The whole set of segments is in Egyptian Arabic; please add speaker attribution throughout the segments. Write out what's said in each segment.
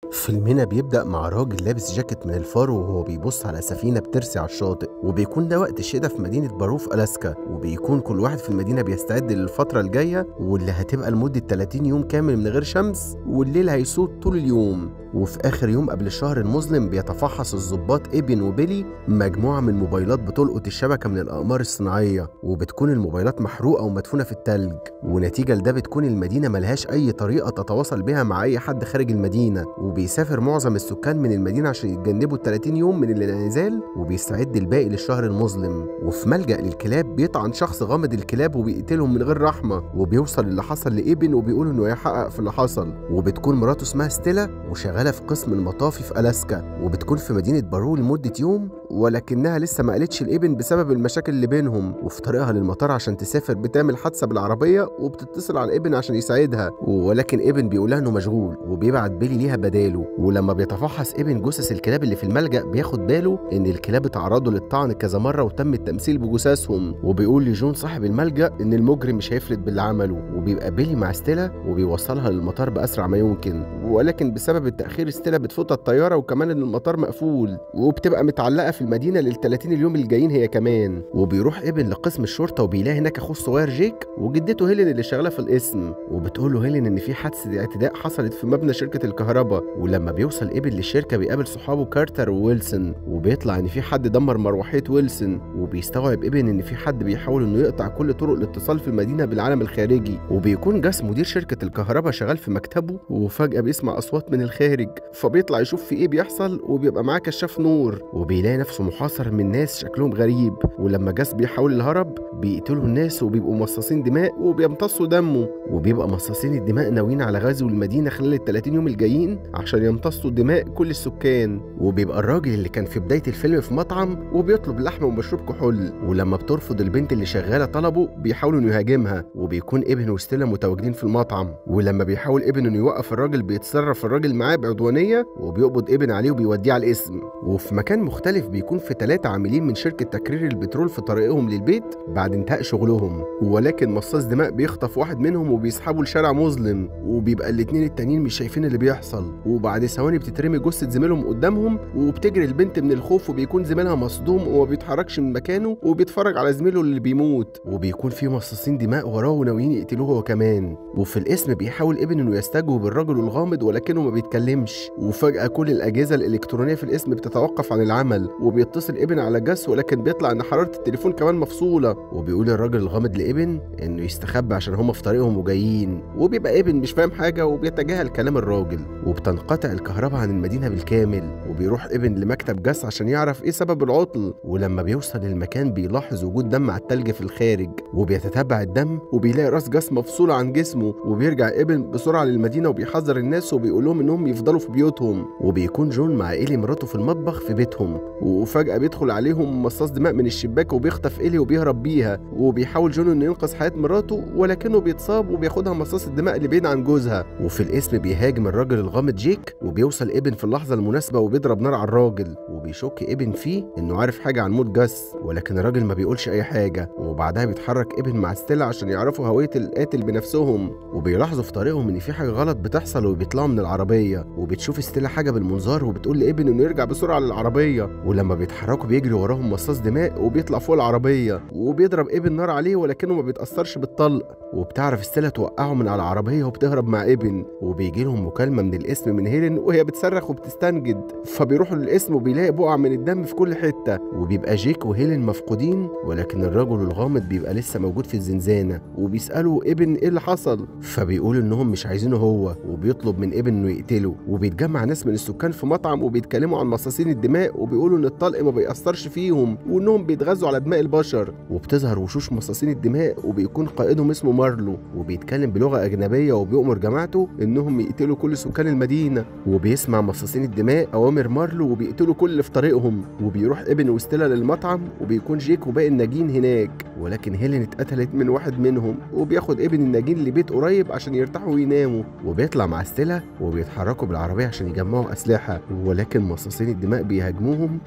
Speaker 1: فيلمنا بيبدأ مع راجل لابس جاكيت من الفارو وهو بيبص على سفينة بترسي على الشاطئ وبيكون ده وقت الشتاء في مدينة بارو في ألاسكا وبيكون كل واحد في المدينة بيستعد للفترة الجاية واللي هتبقى لمدة 30 يوم كامل من غير شمس والليل هيسود طول اليوم وفي آخر يوم قبل الشهر المظلم بيتفحص الضباط إيبن وبيلي مجموعة من موبايلات بتلقط الشبكة من الأقمار الصناعية وبتكون الموبايلات محروقة ومدفونة في التلج ونتيجة لده بتكون المدينة ملهاش أي طريقة تتواصل بها مع أي حد خارج المدينة وبيسافر معظم السكان من المدينة عشان يتجنبوا ال 30 يوم من الانعزال وبيستعد الباقي للشهر المظلم وفي ملجأ للكلاب بيطعن شخص غامض الكلاب وبيقتلهم من غير رحمة وبيوصل اللي حصل لإيبن وبيقول إنه هيحقق في اللي حصل وبتكون مراته اسمها ستيلا وشغالة في قسم المطافي في ألاسكا وبتكون في مدينة بارو لمدة يوم ولكنها لسه ما قالتش لإيبن بسبب المشاكل اللي بينهم وفي طريقها للمطار عشان تسافر بتعمل حادثة بالعربية وبتتصل على إيبن عشان يساعدها ولكن إيبن بيقولها إنه مشغول وبيبعت بيلي ليها بداله ولما بيتفحص إيبن جثث الكلاب اللي في الملجأ بياخد باله إن الكلاب اتعرضوا للطعن كذا مرة وتم التمثيل بجثثهم وبيقول لجون صاحب الملجأ إن المجرم مش هيفلت باللي عمله وبيبقى بيلي مع ستيلا وبيوصلها للمطار بأسرع ما يمكن ولكن بسبب التأخير ستيلا بتفوتها الطيارة وكمان إن المطار مقفول وبتبقى متعلقة في المدينة لل 30 اليوم الجايين هي كمان وبيروح ابن لقسم الشرطة وبيلاقي هناك أخوه الصغير جيك وجدته هيلين اللي شغالة في القسم وبتقول له هيلين إن في حادثة اعتداء حصلت في مبنى شركة الكهرباء ولما بيوصل ابن للشركة بيقابل صحابه كارتر وويلسون وبيطلع إن في حد دمر مروحية ويلسون وبيستوعب ابن إن في حد بيحاول إنه يقطع كل طرق الاتصال في المدينة بالعالم الخارجي وبيكون جاس مدير شركة الكهرباء شغال في مكتبه وفجأة بيسمع أصوات من الخارج فبيطلع يشوف في إيه بيحصل وبيبقى معاه كشاف نور وبيلاقي نفسه محاصر من ناس شكلهم غريب ولما جاس بيحاول الهرب بيقتلوا الناس وبيبقوا مصاصين دماء وبيمتصوا دمه وبيبقى مصاصين الدماء ناويين على غزو المدينة خلال ال 30 يوم الجايين عشان يمتصوا دماء كل السكان وبيبقى الراجل اللي كان في بداية الفيلم في مطعم وبيطلب لحمة ومشروب كحول ولما بترفض البنت اللي شغالة طلبه بيحاول انه يهاجمها وبيكون ابن وستيلا متواجدين في المطعم ولما بيحاول ابن انه يوقف الراجل بيتصرف الراجل معاه بعدوانية وبيقبض ابن عليه وبيوديه على الاسم وفي مكان مختلف بيكون في ثلاثة عاملين من شركة تكرير البترول في طريقهم للبيت بعد انتهاء شغلهم ولكن مصاص دماء بيخطف واحد منهم وبيسحبه لشارع مظلم وبيبقى الاتنين التانيين مش شايفين اللي بيحصل وبعد ثواني بتترمي جثة زميلهم قدامهم وبتجري البنت من الخوف وبيكون زميلها مصدوم وما بيتحركش من مكانه وبيتفرج على زميله اللي بيموت وبيكون في مصاصين دماء وراه وناويين يقتلوه هو كمان وفي الاسم بيحاول ابن انه يستجوب الرجل الغامض ولكنه ما بيتكلمش وفجأة كل الأجهزة الإلكترونية في الاسم بتتوقف عن العمل وبيتصل ابن على جاس ولكن بيطلع ان حراره التليفون كمان مفصوله وبيقول الراجل الغامض لابن انه يستخبى عشان هما في طريقهم وجايين وبيبقى ابن مش فاهم حاجه وبيتجاهل كلام الراجل وبتنقطع الكهرباء عن المدينه بالكامل وبيروح ابن لمكتب جاس عشان يعرف ايه سبب العطل ولما بيوصل للمكان بيلاحظ وجود دم على التلج في الخارج وبيتتبع الدم وبيلاقي راس جاس مفصوله عن جسمه وبيرجع ابن بسرعه للمدينه وبيحذر الناس وبيقول لهم انهم يفضلوا في بيوتهم وبيكون جون مع ايلي مراته في المطبخ في بيتهم وفجاه بيدخل عليهم مصاص دماء من الشباك وبيخطف إيلي وبيهرب بيها وبيحاول جون انه ينقذ حياة مراته ولكنه بيتصاب وبياخدها مصاص الدماء اللي بعيد عن جوزها وفي الاسم بيهاجم الراجل الغامض جيك وبيوصل ابن في اللحظة المناسبة وبيضرب نار على الراجل وبيشك ابن فيه انه عارف حاجة عن موت جاس ولكن الراجل ما بيقولش اي حاجة وبعدها بيتحرك ابن مع ستيلا عشان يعرفوا هوية القاتل بنفسهم وبيلاحظوا في طريقهم ان في حاجة غلط بتحصل وبيطلعوا من العربية وبتشوف ستيلا حاجة بالمنظار وبتقول لابن انه يرجع بسرعة للعربية ولما بيتحركوا بيجري وراهم مصاص دماء وبيطلع فوق العربية وبيضرب ابن نار عليه ولكنه ما بيتأثرش بالطلق وبتعرف ستيلا توقعه من على العربية وبتهرب مع ابن وبيجي لهم مكالمة من الاسم من هيلين وهي بتصرخ وبتستنجد فبيروحوا للاسم وبيلاقي بقع من الدم في كل حتة وبيبقى جيك وهيلين مفقودين ولكن الرجل الغامض بيبقى لسه موجود في الزنزانة وبيسألوا ابن ايه اللي حصل فبيقول انهم مش عايزينه هو وبيطلب من ابن انه يقتله وبيتجمع ناس من السكان في مطعم وبيتكلموا عن مصاصين الدماء وبيقولوا ان الطلق ما بيأثرش فيهم وانهم بيتغذوا على دماء البشر وبتظهر وشوش مصاصين الدماء وبيكون قائدهم اسمه مارلو وبيتكلم بلغه اجنبيه وبيؤمر جماعته انهم يقتلوا كل سكان المدينه وبيسمع مصاصين الدماء اوامر مارلو وبيقتلوا كل اللي في طريقهم وبيروح ابن وستيلا للمطعم وبيكون جيك وباقي الناجين هناك ولكن هيلين اتقتلت من واحد منهم وبياخد ابن الناجين لبيت قريب عشان يرتاحوا ويناموا وبيطلع مع ستيلا وبيتحركوا بالعربيه عشان يجمعوا اسلحه ولكن مصاصين الدماء بيهاجموهم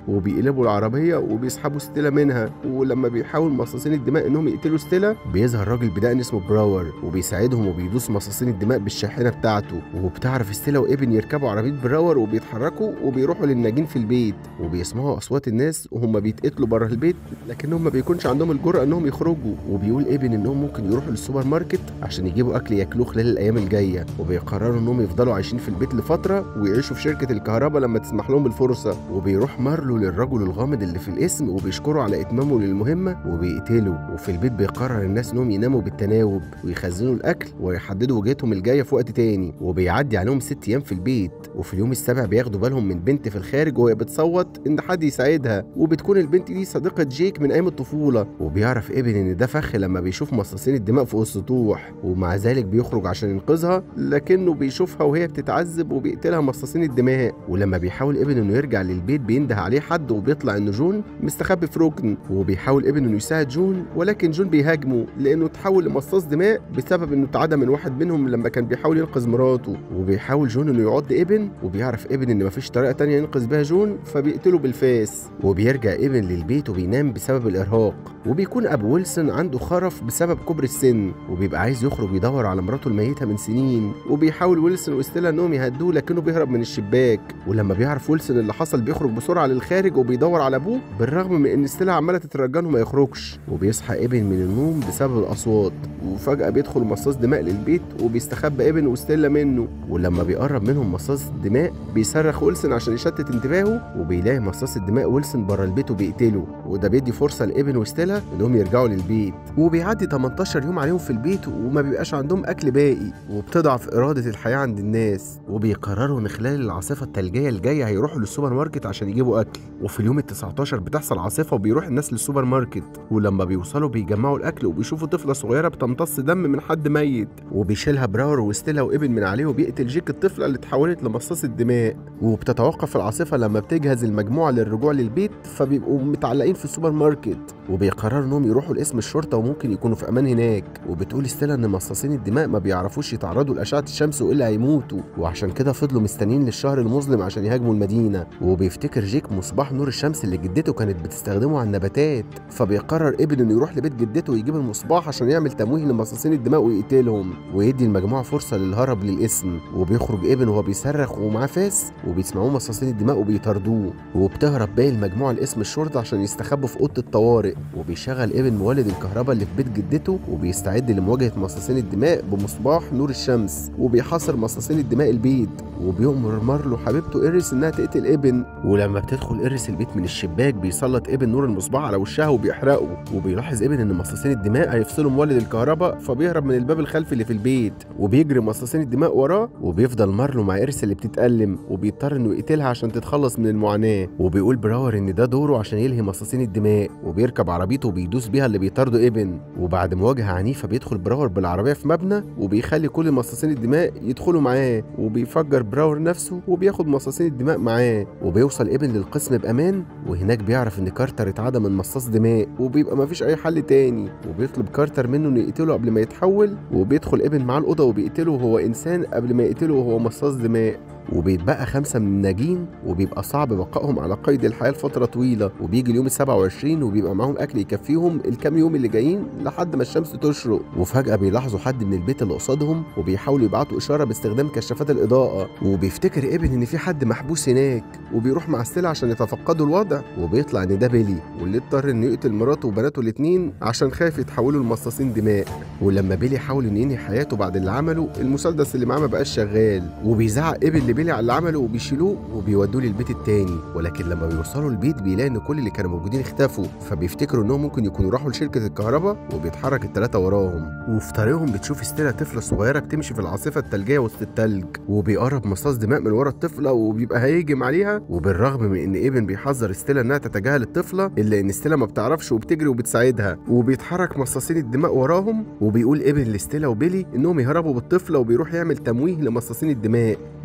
Speaker 1: وبيقلبوا العربيه وبيسحبوا ستيلا منها ولما بيحاول مصاصين الدماء انهم يقتلوا ستيلا بيظهر راجل بدقن اسمه براور وبيساعدهم وبيدوس مصاصين الدماء بالشاحنه بتاعته وبتعرف ستيلا وابن يركبوا عربيه براور وبيتحركوا وبيروحوا للناجين في البيت وبيسمعوا اصوات الناس وهم بيتقتلوا بره البيت لكنهم ما بيكونش عندهم الجرأه انهم يخرجوا وبيقول ابن انهم ممكن يروحوا للسوبر ماركت عشان يجيبوا اكل ياكلوه خلال الايام الجايه وبيقرروا انهم يفضلوا عايشين في البيت لفتره ويعيشوا في شركه الكهرباء لما تسمح لهم الفرصه وبيروح مارلو للرجل الغامض اللي في الاسم وبيشكره على اتمامه للمهمه وبيقتله وفي البيت بيقرر الناس انهم يناموا بالتناوب ويخزنوا الاكل ويحددوا وجهتهم الجايه في وقت تاني وبيعدي عليهم ست ايام في البيت وفي اليوم السابع بياخدوا بالهم من بنت في الخارج وهي بتصوت ان حد يساعدها وبتكون البنت دي صديقه جيك من ايام الطفوله وبيعرف ابن ان ده فخ لما بيشوف مصاصين الدماء فوق السطوح ومع ذلك بيخرج عشان ينقذها لكنه بيشوفها وهي بتتعذب وبيقتلها مصاصين الدماء ولما بيحاول ابن انه يرجع للبيت بينده عليه حد وبيطلع ان جون مستخبي في ركن وبيحاول ابن انه يساعد جون ولكن جون بيهاجمه لانه تحول لمصاص دماء بسبب انه اتعدى من واحد منهم لما كان بيحاول ينقذ مراته وبيحاول جون انه يعض ابن وبيعرف ابن ان مفيش طريقه تانية ينقذ بيها جون فبيقتله بالفاس وبيرجع ابن للبيت وبينام بسبب الارهاق وبيكون ابو ويلسون عنده خرف بسبب كبر السن وبيبقى عايز يخرج يدور على مراته الميته من سنين وبيحاول ويلسون وستيلا انهم يهدوه لكنه بيهرب من الشباك ولما بيعرف ويلسون اللي حصل بيخرج بسرعه للخارج وبيدور على ابوه بالرغم من ان ستيلا عماله تترجى ما يخرجش وبيصحى ابن من النوم بسبب الاصوات وفجاه بيدخل مصاص دماء للبيت وبيستخبى ابن وستيلا منه ولما بيقرب منهم مصاص الدماء بيصرخ ويلسون عشان يشتت انتباهه وبيلاقي مصاص الدماء ويلسون بره البيت وبيقتله وده بيدي فرصه لابن وستيلا انهم يرجعوا للبيت وبيعدي 18 يوم عليهم في البيت وما بيبقاش عندهم اكل باقي وبتضعف اراده الحياه عند الناس وبيقرروا ان خلال العاصفه الثلجيه الجايه هيروحوا للسوبر ماركت عشان يجيبوا اكل وفي اليوم ال 19 بتحصل عاصفه وبيروح الناس للسوبر ماركت ولما بيوصلوا بيجمعوا الاكل وبيشوفوا طفله صغيره بتمتص دم من حد ميت وبيشيلها براور وستيلا وابن من عليه وبيقتل جيك الطفله اللي اتحولت لمصاص الدماء وبتتوقف العاصفه لما بتجهز المجموعه للرجوع للبيت فبيبقوا متعلقين في السوبر ماركت وبيقرروا انهم يروحوا لاسم الشرطه وممكن يكونوا في امان هناك وبتقول ستيلا ان مصاصين الدماء ما بيعرفوش يتعرضوا لاشعه الشمس والا هيموتوا وعشان كده فضلوا مستنيين للشهر المظلم عشان يهاجموا المدينه وبيفتكر جيك مصباح نور الشمس اللي جدته كانت بتستخدمه على النباتات فبيقرر ابن انه يروح لبيت جدته ويجيب المصباح عشان يعمل تمويه لمصاصين الدماء ويقتلهم ويدي المجموعه فرصه للهرب للاسم وبيخرج ابن وهو بيصرخ ومعاه فاس وبيسمعوه مصاصين الدماء وبيطاردوه وبتهرب باقي المجموعه لاسم الشرطه عشان يستخبوا في اوضه الطوارئ وبيشغل ابن مولد الكهرباء اللي في بيت جدته وبيستعد لمواجهه مصاصين الدماء بمصباح نور الشمس وبيحاصر مصاصين الدماء البيت وبيأمر مارلو حبيبته إيريس إنها تقتل ابن ولما بتدخل إيريس البيت من الشباك بيسلط ابن نور المصباح على وشها وبيحرقه وبيلاحظ ابن إن مصاصين الدماء هيفصلوا مولد الكهرباء فبيهرب من الباب الخلفي اللي في البيت وبيجري مصاصين الدماء وراه وبيفضل مارلو مع إيريس اللي بتتألم وبيضطر إنه يقتلها عشان تتخلص من المعاناة وبيقول براور إن ده دوره عشان يلهي مصاصين الدماء وبيركب عربيته وبيدوس بيها اللي بيطارده ابن وبعد مواجهة عنيفة بيدخل براور بالعربية في مبنى وبيخلي كل مصاصين الدماء يدخلوا معاه وبيفجر براور نفسه وبياخد مصاصين الدماء معاه وبيوصل ابن للقسم بأمان وهناك بيعرف إن كارتر اتعدى من مصاص دماء وبيبقى مفيش أي حل تاني وبيطلب كارتر منه إنه يقتله قبل ما يتحول وبيدخل ابن معاه الأوضة وبيقتله وهو إنسان قبل ما يقتله وهو مصاص دماء وبيتبقى خمسة من الناجين وبيبقى صعب بقائهم على قيد الحياة لفترة طويلة وبيجي اليوم السبعة وعشرين وبيبقى معاهم أكل يكفيهم الكام يوم اللي جايين لحد ما الشمس تشرق وفجأة بيلاحظوا حد من البيت اللي قصادهم وبيحاولوا يبعتوا إشارة باستخدام كشافات الإضاءة وبيفتكر ابن إن في حد محبوس هناك وبيروح مع ستيلا عشان يتفقدوا الوضع وبيطلع إن ده بيلي واللي اضطر إنه يقتل مراته وبناته الاتنين عشان خايف يتحولوا لمصاصين دماء ولما بيلي حاول إنه ينهي حياته بعد اللي عمله المسدس اللي معاه ما بقاش شغال وبيزعق ابن لبيلي على اللي عمله وبيشيلوه وبيودوه للبيت التاني ولكن لما بيوصلوا البيت بيلاقي ان كل اللي كانوا موجودين اختفوا فبيفتكروا انهم ممكن يكونوا راحوا لشركه الكهرباء وبيتحرك الثلاثه وراهم وفي طريقهم بتشوف ستيلا طفله صغيره بتمشي في العاصفه الثلجيه وسط التلج وبيقرب مصاص دماء من ورا الطفله وبيبقى هيهجم عليها وبالرغم من ان ابن بيحذر ستيلا انها تتجاهل الطفله الا ان ستيلا ما بتعرفش وبتجري وبتساعدها وبيتحرك مصاصين الدماء وراهم وبيقول ابن لستيلا وبيلي انهم يهربوا بالطفله وبيروح يعمل تمويه لمصاصين الدماء وبيجري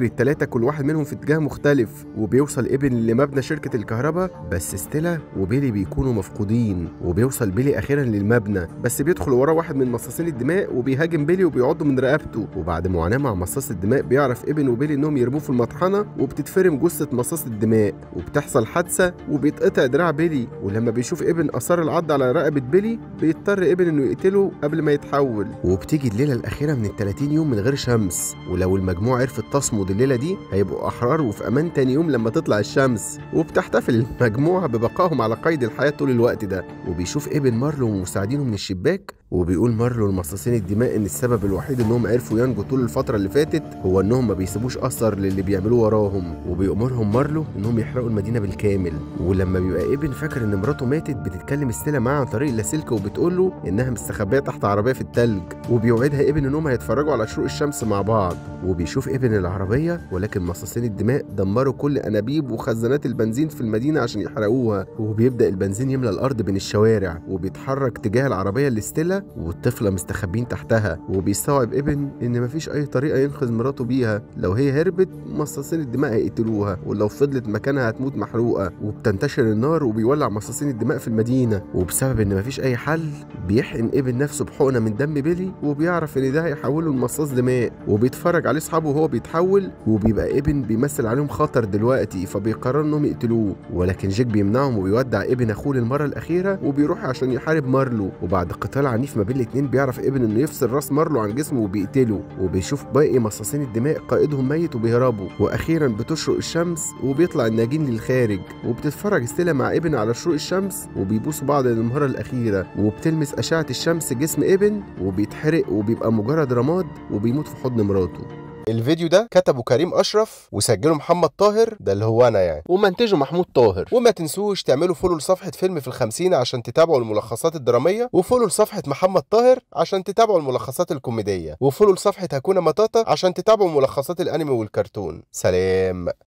Speaker 1: التلاتة كل واحد منهم في اتجاه مختلف وبيوصل ابن لمبنى شركة الكهرباء بس ستيلا وبيلي بيكونوا مفقودين وبيوصل بيلي أخيرا للمبنى بس بيدخل وراه واحد من مصاصين الدماء وبيهاجم بيلي وبيعضه من رقبته وبعد معاناة مع مصاص الدماء بيعرف ابن وبيلي إنهم يرموه في المطحنة وبتتفرم جثة مصاص الدماء وبتحصل حادثة وبيتقطع دراع بيلي ولما بيشوف ابن آثار العض على رقبة بيلي بيضطر ابن إنه يقتله قبل ما يتحول وبتيجي الليلة الأخيرة من ال 30 يوم من غير شمس ولو المجموعة عرفت تصمد الليلة دي هيبقوا أحرار وفي أمان تاني يوم لما تطلع الشمس وبتحتفل المجموعة ببقائهم على قيد الحياة طول الوقت ده وبيشوف ابن مارلو ومساعدينه من الشباك وبيقول مارلو لمصاصين الدماء ان السبب الوحيد انهم عرفوا ينجوا طول الفتره اللي فاتت هو انهم ما بيسيبوش اثر للي بيعملوه وراهم وبيأمرهم مارلو انهم يحرقوا المدينه بالكامل ولما بيبقى ابن فاكر ان مراته ماتت بتتكلم ستيلا معاه عن طريق اللاسلكي وبتقول له انها مستخبيه تحت عربيه في التلج وبيوعدها ابن انهم هيتفرجوا على شروق الشمس مع بعض وبيشوف ابن العربيه ولكن مصاصين الدماء دمروا كل انابيب وخزانات البنزين في المدينه عشان يحرقوها وبيبدا البنزين يملى الارض بين الشوارع وبيتحرك تجاه العربيه اللي ستيلا والطفله مستخبين تحتها وبيستوعب ابن ان مفيش اي طريقه ينقذ مراته بيها لو هي هربت مصاصين الدماء هيقتلوها ولو فضلت مكانها هتموت محروقه وبتنتشر النار وبيولع مصاصين الدماء في المدينه وبسبب ان مفيش اي حل بيحقن ابن نفسه بحقنه من دم بيلي وبيعرف ان ده هيحوله لمصاص دماء وبيتفرج عليه اصحابه وهو بيتحول وبيبقى ابن بيمثل عليهم خطر دلوقتي فبيقرروا انهم يقتلوه ولكن جيك بيمنعهم وبيودع ابن اخوه للمره الاخيره وبيروح عشان يحارب مارلو وبعد قتال عنيف ما بين الاتنين بيعرف ابن انه يفصل راس مارلو عن جسمه وبيقتله وبيشوف باقي مصاصين الدماء قائدهم ميت وبيهربوا واخيرا بتشرق الشمس وبيطلع الناجين للخارج وبتتفرج ستيلا مع ابن على شروق الشمس وبيبوسوا بعض للمره الاخيره وبتلمس اشعه الشمس جسم ابن وبيتحرق وبيبقى مجرد رماد وبيموت في حضن مراته الفيديو ده كتبه كريم اشرف وسجله محمد طاهر ده اللي هو انا يعني ومنتجه محمود طاهر وما تنسوش تعملوا فولو لصفحه فيلم في الخمسين عشان تتابعوا الملخصات الدراميه وفولو لصفحه محمد طاهر عشان تتابعوا الملخصات الكوميديه وفولو لصفحه هكونا مطاطا عشان تتابعوا ملخصات الانمي والكرتون سلام